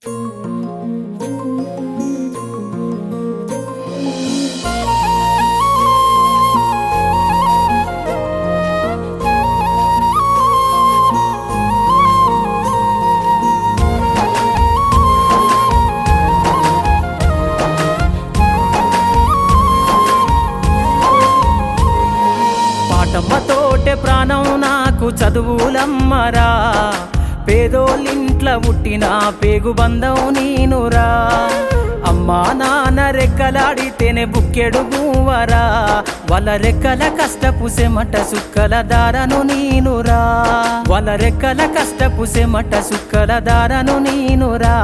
పాటమ్మతోటే ప్రాణం నాకు చదువులమ్మరా పేదోళ్ళింట్ల పుట్టిన పేగు బంధం నేనురా అమ్మా నాన్న రెక్కలాడితేనే బుక్కెడు బూవరా వాళ్ళ రెక్కల కష్టపు సెమట సుక్కల దారను నేనురా వాళ్ళ రెక్కల కష్టపు సెమట సుక్కల దారను నేనురా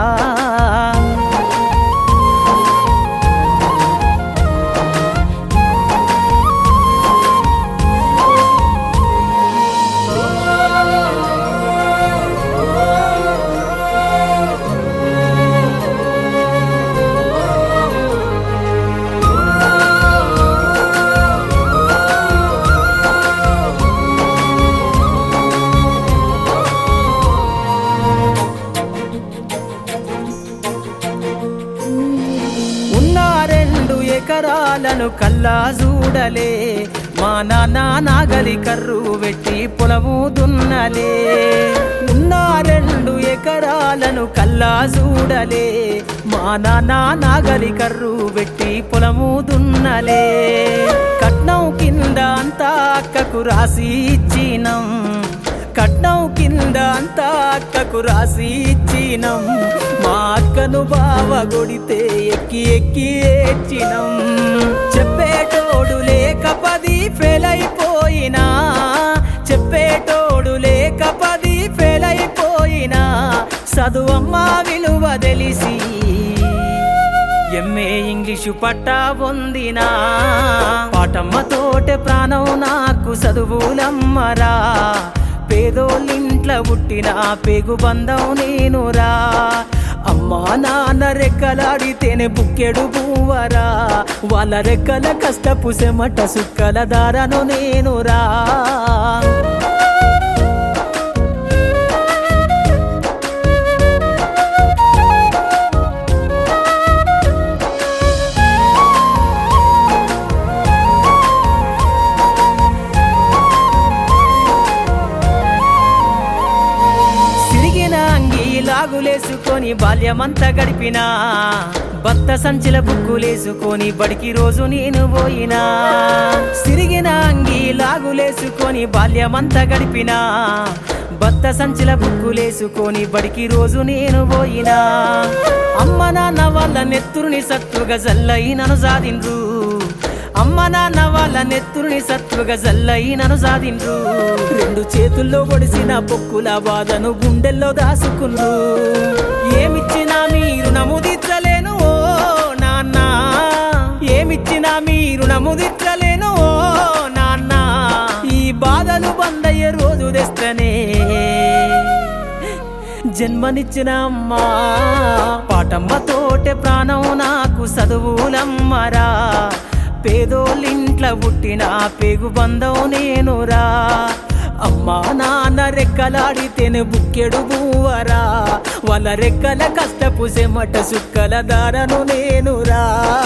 ఉన్న రెండు ఎకరాలను కల్లా చూడలే మా నాన్న నాగలి కర్రు పెట్టి పొలము దున్నలే ఉన్న రెండు ఎకరాలను కల్లా చూడలే మా నాన్న నాగలి కర్రు పెట్టి పొలము దున్నలే కట్నం కింద అంతా అక్కకు రాసి ఇచ్చినం కట్నం కింద అంతా అక్కకు రాసి ఇచ్చినం మా అక్కను బావ కొడితే ఎక్కి ఎక్కి ఏడ్చినం చెప్పేటోడు లేక పది ఫెయిల్ అయిపోయినా చెప్పేటోడు లేక పది ఫెయిల్ అయిపోయినా చదువమ్మ విలువ తెలిసి ఎంఏ ఇంగ్లీషు పట్టా పొందినా పాటమ్మతోటే ప్రాణం నాకు చదువులమ్మరా పేదోళ్ళింట్ల పుట్టిన పేగు బంధం నేనురా అమ్మా నాన్న రెక్కలాడితేనే బుక్కెడు బూవరా వాళ్ళ రెక్కల కష్టపు సెమట సుక్కల దారను నేనురా సిరిగిన అంగి లాగులేసుకొని బాల్యమంతా గడిపినా భర్త సంచిల బుక్కులేసుకొని బడికి రోజు నేను పోయినా సిరిగిన అంగి లాగులేసుకొని బాల్యమంతా గడిపినా భర్త సంచిల బుక్కులేసుకొని బడికి రోజు నేను పోయినా అమ్మ నాన్న వాళ్ళ నెత్తురుని సత్తుగా జల్లయి నన్ను సాధిండ్రు అమ్మ నాన్న వాళ్ళ నెత్తురుని సత్తుగా జల్లయి నన్ను సాధిండ్రు రెండు చేతుల్లో పొడిసిన పొక్కుల బాధను గుండెల్లో దాసుకుండ్రు ఏమిచ్చినా మీరు నముదిచ్చలేను ఓ నాన్న ఏమిచ్చినా మీరు నముదిచ్చలేను ఓ నాన్న ఈ బాధలు బందయ్యే రోజు తెస్తనే జన్మనిచ్చిన అమ్మా పాటమ్మతోటే ప్రాణం నాకు చదువులమ్మరా పేదోళ్ళింట్ల పుట్టిన పేగు బంధం నేనురా అమ్మా నాన్న రెక్కలాడితేనే బుక్కెడు బూవరా వాళ్ళ రెక్కల కష్టపు సెమట సుక్కల దారను నేనురా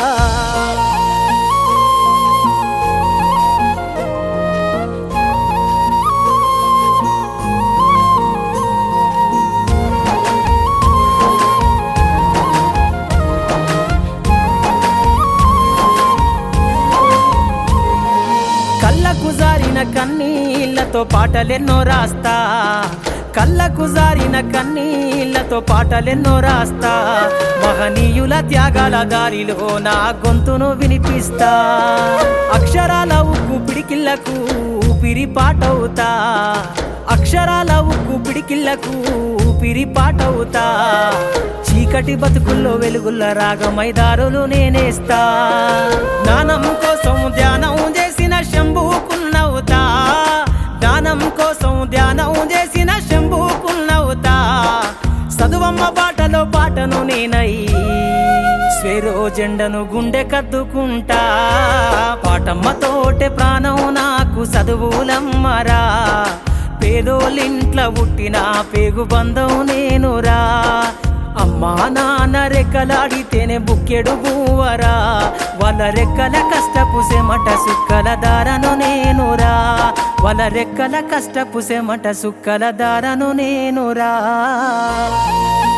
కళ్ళకు జారిన కన్నీళ్లతో పాటలెన్నో రాస్తా కళ్ళకు జారిన కన్నీళ్లతో పాటలెన్నో రాస్తా మహనీయుల త్యాగాల దారిలో నా గొంతును వినిపిస్తా అక్షరాల ఉక్కు పిడికిళ్లకు ఊపిరి పాటవుతా అక్షరాల ఉక్కు పిడికిళ్లకు ఊపిరి పాటవుతా చీకటి బతుకుల్లో వెలుగుల్ల రాగమైదారులు నేనేస్తా జ్ఞానం కోసం ధ్యానం చేసిన శంభుకున్నవుతా జ్ఞానం కోసం ధ్యానం చేసిన శంభుకున్నవుతా చదువమ్మ బాటలో పాటను నేనై స్వేరో జెండను గుండె కద్దుకుంటా పాటమ్మతోటే ప్రాణం నాకు చదువులమ్మరా పేదోళ్ళింట్ల పుట్టిన పేగు బంధం నేనురా అమ్మా నాన్న రెక్కలాడితేనే బుక్కెడు బూవరా వాళ్ళ రెక్కల కష్టపు సెమట సుక్కల దారను నేనురా వాళ్ళ రెక్కల కష్టపు సెమట సుక్కల దారను నేనురా